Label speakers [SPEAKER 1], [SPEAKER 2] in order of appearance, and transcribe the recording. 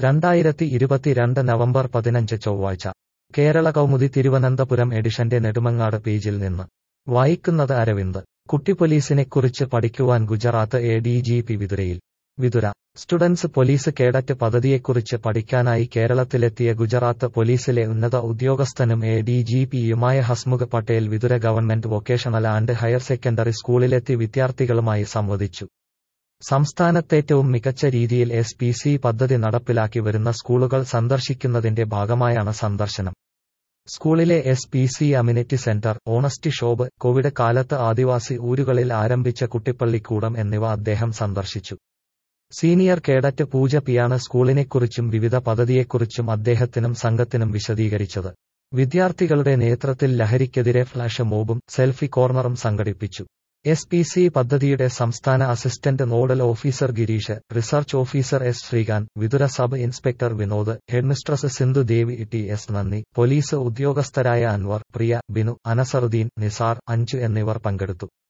[SPEAKER 1] രണ്ടായിരത്തി ഇരുപത്തിരണ്ട് നവംബർ പതിനഞ്ച് ചൊവ്വാഴ്ച കേരള കൗമുദി തിരുവനന്തപുരം എഡിഷന്റെ നെടുമങ്ങാട് പേജിൽ നിന്ന് വായിക്കുന്നത് അരവിന്ദ് കുട്ടിപ്പോലീസിനെക്കുറിച്ച് പഠിക്കുവാൻ Gujarat A D G P വിതുരയിൽ വിതുര സ്റ്റുഡൻസ് പോലീസ് കേഡറ്റ് പദ്ധതിയെക്കുറിച്ച് പഠിക്കാനായി കേരളത്തിലെത്തിയ ഗുജറാത്ത് പോലീസിലെ ഉന്നത ഉദ്യോഗസ്ഥനും എ ഡി ജി പിയുമായ Hasmukh Patel Vithura government vocational and higher secondary സ്കൂളിലെത്തി വിദ്യാർത്ഥികളുമായി സംവദിച്ചു സംസ്ഥാനത്തേറ്റവും മികച്ച രീതിയിൽ എസ് പി സി പദ്ധതി നടപ്പിലാക്കി വരുന്ന സ്കൂളുകൾ സന്ദർശിക്കുന്നതിന്റെ ഭാഗമായാണ് സന്ദർശനം സ്കൂളിലെ എസ് പി സി അമ്യൂണിറ്റി സെന്റർ ഓണസ്റ്റി ഷോപ്പ് കോവിഡ് കാലത്ത് ആദിവാസി ഊരുകളിൽ ആരംഭിച്ച കുട്ടിപ്പള്ളിക്കൂടം എന്നിവ അദ്ദേഹം സന്ദർശിച്ചു സീനിയർ കേഡറ്റ് പൂജ പിയാണ് സ്കൂളിനെക്കുറിച്ചും വിവിധ പദ്ധതിയെക്കുറിച്ചും അദ്ദേഹത്തിനും സംഘത്തിനും വിശദീകരിച്ചത് വിദ്യാർത്ഥികളുടെ നേതൃത്വത്തിൽ ലഹരിക്കെതിരെ ഫ്ലാഷ് മോബും സെൽഫി കോർണറും സംഘടിപ്പിച്ചു എസ് പി സി പദ്ധതിയുടെ സംസ്ഥാന assistant nodal officer Girish research officer S Sreekanth Vithura sub inspector Vinod headmistress Sindhu Devi T S നന്ദി പോലീസ് ഉദ്യോഗസ്ഥരായ അൻവർ പ്രിയ ബിനു അനസറുദ്ദീൻ നിസാർ അഞ്ചു എന്നിവർ പങ്കെടുത്തു